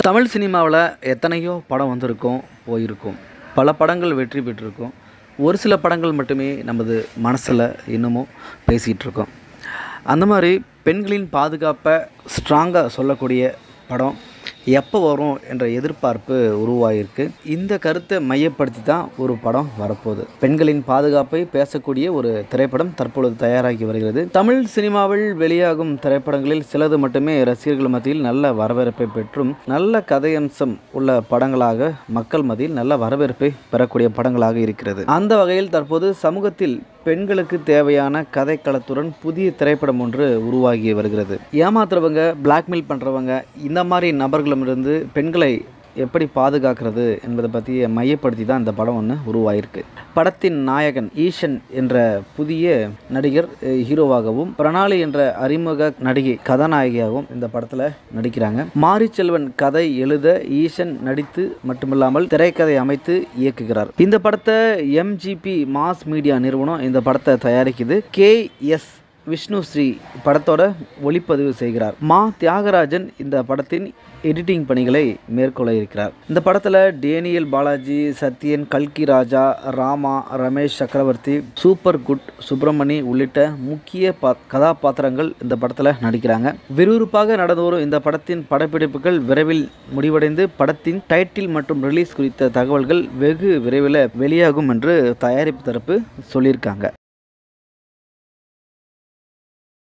தமிழ் சினிமாவில் எத்தனையோ படம் வந்திருக்கும் போயிருக்கும் பல படங்கள் வெற்றி பெற்றிருக்கும் ஒரு சில படங்கள் மட்டுமே நமது மனசில் இன்னமும் பேசிகிட்டு இருக்கோம் அந்த மாதிரி பெண்களின் பாதுகாப்பை ஸ்ட்ராங்காக சொல்லக்கூடிய படம் எப்போ வரும் என்ற எதிர்பார்ப்பு உருவாகியிருக்கு இந்த கருத்தை மையப்படுத்தி தான் ஒரு படம் வரப்போகுது பெண்களின் பாதுகாப்பை பேசக்கூடிய ஒரு திரைப்படம் தற்பொழுது தயாராகி வருகிறது தமிழ் சினிமாவில் வெளியாகும் திரைப்படங்களில் சிலது மட்டுமே ரசிகர்கள் மத்தியில் நல்ல வரவேற்பை பெற்றும் நல்ல கதையம்சம் உள்ள படங்களாக மக்கள் மத்தியில் நல்ல வரவேற்பை பெறக்கூடிய படங்களாக இருக்கிறது அந்த வகையில் தற்போது சமூகத்தில் பெண்களுக்கு தேவையான கதைக்களத்துடன் புதிய திரைப்படம் ஒன்று உருவாகி வருகிறது ஏமாத்துறவங்க பிளாக்மெயில் பண்ணுறவங்க இந்த மாதிரி நபர்களிடமிருந்து பெண்களை எப்படி பாதுகாக்கிறது என்பதை பற்றி மையப்படுத்தி தான் இந்த படம் ஒன்று உருவாயிருக்கு படத்தின் நாயகன் ஈஷன் என்ற புதிய நடிகர் அஹ், ஹீரோவாகவும் பிரணாலி என்ற அறிமுக நடிகை கதாநாயகியாகவும் இந்த படத்தில் நடிக்கிறாங்க மாரிச்செல்வன் கதை எழுத ஈஷன் நடித்து மட்டுமில்லாமல் திரைக்கதை அமைத்து இயக்குகிறார் இந்த படத்தை எம்ஜிபி மாஸ் மீடியா நிறுவனம் இந்த படத்தை தயாரிக்குது கே எஸ் விஷ்ணு ஸ்ரீ படத்தோட ஒளிப்பதிவு செய்கிறார் மா தியாகராஜன் இந்த படத்தின் எடிட்டிங் பணிகளை மேற்கொள்ள இருக்கிறார் இந்த படத்தில் டேனியல் பாலாஜி சத்யன் கல்கி ராஜா ராமா ரமேஷ் சக்கரவர்த்தி சூப்பர் குட் சுப்பிரமணி உள்ளிட்ட முக்கிய பா கதாபாத்திரங்கள் இந்த படத்தில் நடிக்கிறாங்க விறுவிறுப்பாக நடந்து வரும் இந்த படத்தின் படப்பிடிப்புகள் விரைவில் முடிவடைந்து படத்தின் டைட்டில் மற்றும் ரிலீஸ் குறித்த தகவல்கள் வெகு விரைவில் வெளியாகும் என்று தயாரிப்பு தரப்பு சொல்லியிருக்காங்க